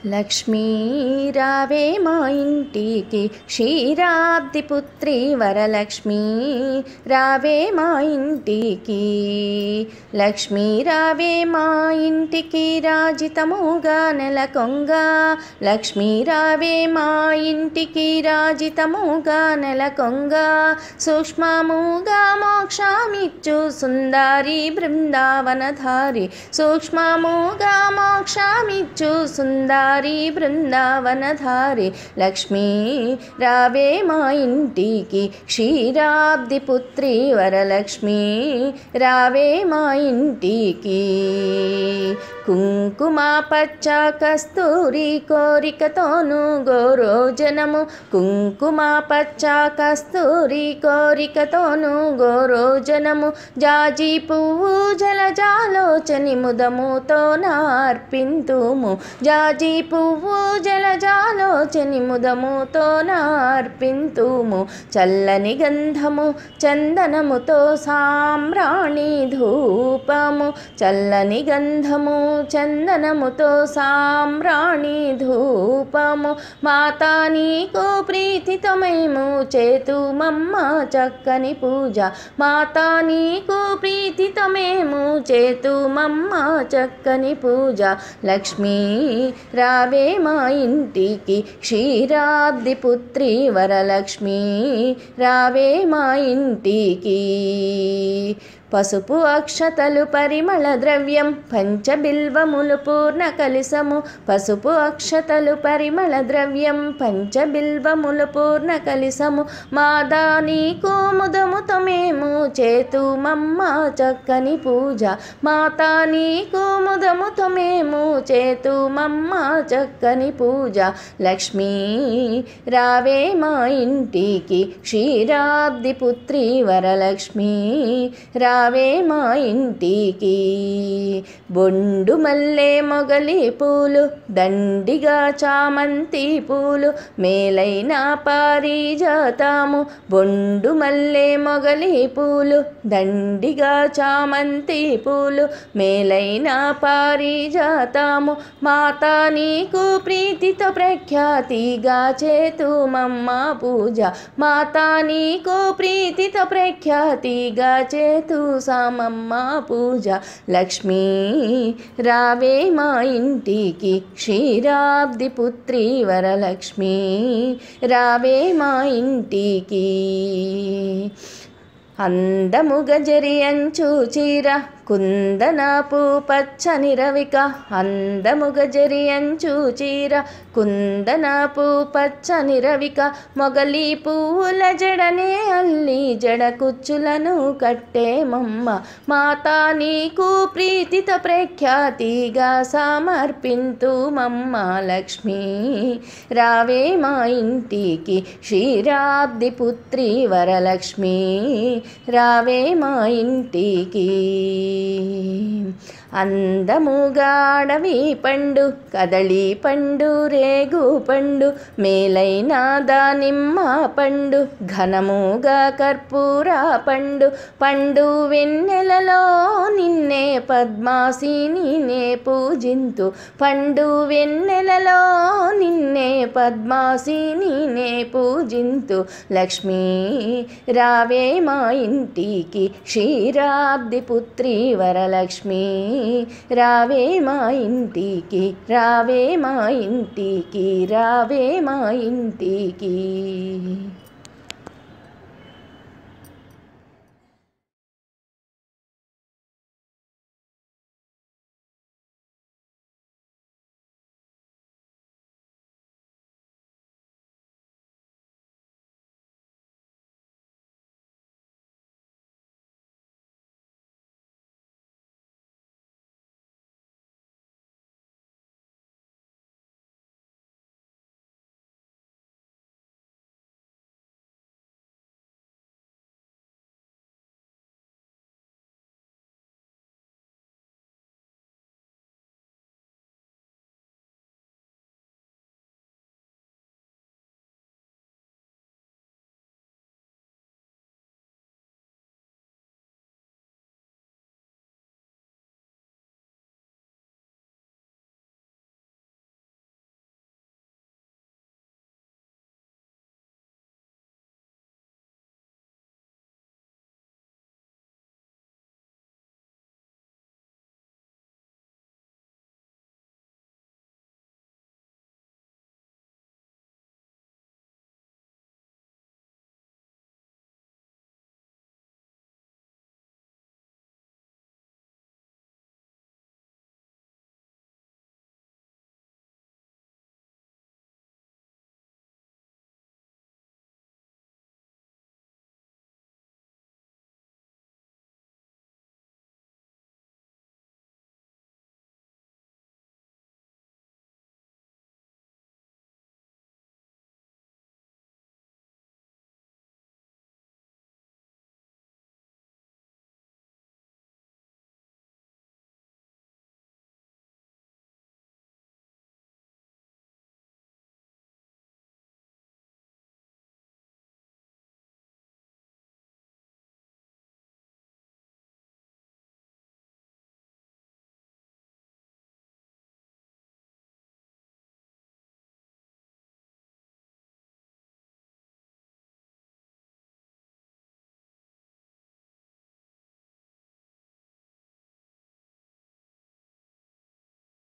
లక్ష్మీ రావే మా ఇంటికి క్షీరాబ్ది పుత్రి వరలక్ష్మి రావే మా ఇంటికి లక్ష్మీ రావే మా ఇంటికి రాజితముగా నెలకొంగ లక్ష్మీ రావే మా ఇంటికి రాజితముగా నెలకొంగ సూక్ష్మముగా మోక్షమిచ్చు సుందరి బృందావనధారి సూక్ష్మముగా మోక్షమిచ్చు సుందరి బృందావనధారి లక్ష్మీ రావే మా ఇంటికి క్షీరాబ్ది పుత్రి వరలక్ష్మి రావే మా ఇంటికి కుంకుమ పచ్చ కస్తూరి కోరికతోను గోరోజనము కుంకుమ పచ్చ కస్తూరి కోరికతోను గోరోజనము జాజి పువ్వు జలజాలోచని ముదముతో నార్పింతుము జాజి పువ్వు జలజాలోచని ముదముతో నార్పింతుము చల్లని గంధము చందనముతో సామ్రాణి ధూపము చల్లని గంధము చందనముతో సామ్రాణి ధూపము మాతా నీకు ప్రీతితో మేము చేతుమమ్మ చక్కని పూజ మాతా నీకు ప్రీతితో మేము చేతుమమ్మ చక్కని పూజ లక్ష్మీ రావే మా ఇంటికి క్షీరాబ్ది పుత్రి వరలక్ష్మి రావే మా ఇంటికి పసుపు అక్షతలు పరిమళ ద్రవ్యం పంచబిల్వములు పూర్ణ కలిసము పసుపు అక్షతలు పరిమళ ద్రవ్యం పంచబిల్వములు పూర్ణ కలిసము మాదా నీకు ముదముతో మేము చేతుమమ్మ చక్కని పూజ మాతా నీకు ముదముతో మేము చేతుమమ్మ చక్కని పూజ లక్ష్మీ రావే మా ఇంటికి క్షీరాబ్ది పుత్రి వరలక్ష్మి రావే మా ఇంటికి బొండు మల్లె మొగలి పూలు దండిగా చామంతి పూలు మేలైన పారిజాతాము బొండు మల్లె మొగలి పూలు దండిగా చామంతి పూలు మేలైన పారిజాతాము మాతా నీకు ప్రీతితో ప్రఖ్యాతిగా చేతుమమ్మ పూజ మాతా నీకు ప్రీతితో ప్రఖ్యాతిగా చేతు సామమ్మ పూజ లక్ష్మీ రావే మా ఇంటికి క్షీరాబ్ది పుత్రి వరలక్ష్మి రావే మా ఇంటికి అందముగ జరి అంచు చీర కుందనపు పచ్చని రవిక అందముగ జరి అంచు చీర కుందనపు పచ్చని రవిక మొగలి పువ్వుల జడనే అల్లి జడ కుచ్చులను కట్టే మమ్మ మాతా నీకు ప్రీతితో ప్రఖ్యాతిగా సమర్పింతు మమ్మ లక్ష్మి రావే మా ఇంటికి క్షీరాబ్ది పుత్రి వరలక్ష్మి రావే మా ఇంటికి అందముగా అడవి పండు కదళి పండు రేగు పండు మేలైన దానిమ్మ పండు ఘనముగా కర్పూర పండు పండు వెన్నెలలో నిన్నే పద్మాసిని నే పూజింతు పండు వెన్నెలలో నిన్నే పద్మాసిని నే పూజింతు లక్ష్మీ రావే మా ఇంటికి క్షీరాబ్ది పుత్రి వరలక్ష్మి రావే మా ఇంటికి రావే మా ఇంటికి రావే మా ఇంటికి